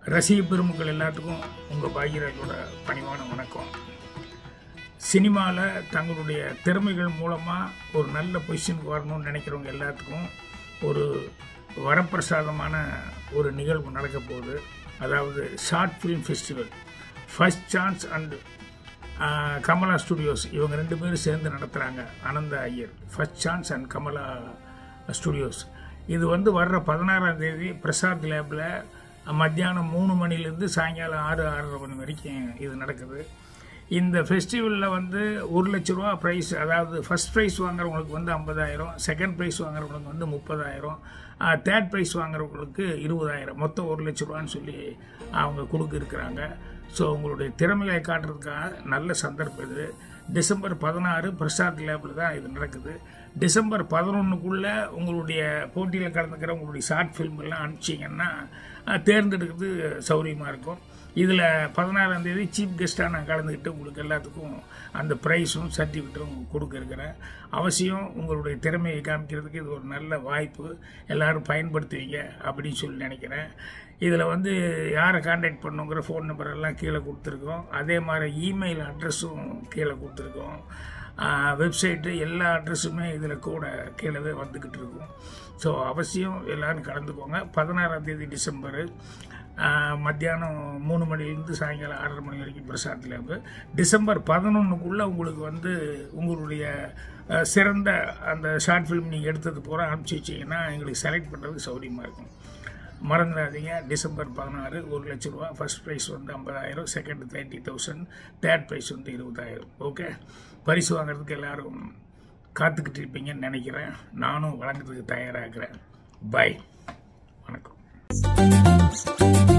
ரசிக பெருமக்கள் எல்லாத்துக்கும் உங்கள் பாகிராஜோட பணிவான வணக்கம் சினிமாவில் தங்களுடைய திறமைகள் மூலமாக ஒரு நல்ல பொசிஷனுக்கு வரணும்னு நினைக்கிறவங்க எல்லாத்துக்கும் ஒரு வரப்பிரசாதமான ஒரு நிகழ்வு நடக்க போகுது அதாவது short film festival first chance and Kamala studios இவங்க ரெண்டு பேரும் சேர்ந்து நடத்துகிறாங்க Ananda Iyer first chance and Kamala studios இது வந்து வர்ற பதினாறாம் தேதி பிரசாத் லேபில் மத்தியானம் மூணு மணிலேருந்து சாயங்காலம் ஆறு ஆறரை மணி வரைக்கும் இது நடக்குது இந்த ஃபெஸ்டிவலில் வந்து ஒரு லட்ச ரூபா ப்ரைஸ் அதாவது ஃபர்ஸ்ட் ப்ரைஸ் வாங்குறவங்களுக்கு வந்து ஐம்பதாயிரம் செகண்ட் ப்ரைஸ் வாங்குறவங்களுக்கு வந்து முப்பதாயிரம் தேர்ட் ப்ரைஸ் வாங்குறவங்களுக்கு இருபதாயிரம் மொத்தம் ஒரு லட்ச ரூபான்னு சொல்லி அவங்க கொடுக்க இருக்கிறாங்க ஸோ உங்களுடைய திறமைகளை காட்டுறதுக்காக நல்ல சந்தர்ப்பம் இது டிசம்பர் பதினாறு பிரசாத் லேபில் தான் இது நடக்குது டிசம்பர் பதினொன்றுக்குள்ளே உங்களுடைய போட்டியில் கலந்துக்கிற உங்களுடைய ஷார்ட் ஃபிலிம் எல்லாம் அனுப்பிச்சிங்கன்னா அஹ், தேர்ந்தெடுக்கிறது சௌரியமாக இருக்கும் இதில் பதினாறாம் தேதி சீஃப் கெஸ்ட்டாக நான் கலந்துக்கிட்டு உங்களுக்கு எல்லாத்துக்கும் அந்த ப்ரைஸும் சர்டிஃபிகேட்டும் கொடுக்க இருக்கிறேன் அவசியம் உங்களுடைய திறமையை காமிக்கிறதுக்கு இது ஒரு நல்ல வாய்ப்பு எல்லாரும் பயன்படுத்துவீங்க அப்படின்னு சொல்லி நினைக்கிறேன் இதில் வந்து யாரை காண்டாக்ட் பண்ணுங்கிற ஃபோன் நம்பர் எல்லாம் கீழே கொடுத்துருக்கோம் அதே மாதிரி இமெயில் அட்ரஸும் கீழே கொடுத்துருக்கோம் வெப்சைட்டு எல்லா அட்ரஸுமே இதில் கூட கீழே வந்துக்கிட்டு இருக்கும் ஸோ அவசியம் எல்லோரும் கலந்துக்கோங்க பதினாறாம் தேதி டிசம்பரு ஆஹ், மத்தியானம் மூணு மணிலேருந்து சாயங்காலம் ஆறரை மணி வரைக்கும் பிரசாத் லேபு டிசம்பர் பதினொன்றுக்குள்ளே உங்களுக்கு வந்து உங்களுடைய ஆஹ், சிறந்த அந்த ஷார்ட் ஃபிலிம் நீங்கள் எடுத்தது பூரா அனுப்பிச்சி வச்சிங்கன்னா எங்களுக்கு செலக்ட் பண்ணுறதுக்கு சௌரியமாக இருக்கும் மறந்துடாதீங்க டிசம்பர் பதினாறு ஒரு லட்ச ரூபா ஃபர்ஸ்ட் ப்ரைஸ் வந்து ஐம்பதாயிரம் second thirty thousand third prize வந்து இருபதாயிரம் ஓகே பரிசு வாங்குறதுக்கு எல்லாரும் காத்துக்கிட்டு இருப்பீங்கன்னு நினைக்கிறேன் நானும் வழங்குறதுக்கு தயாராகிறேன் பை வணக்கம்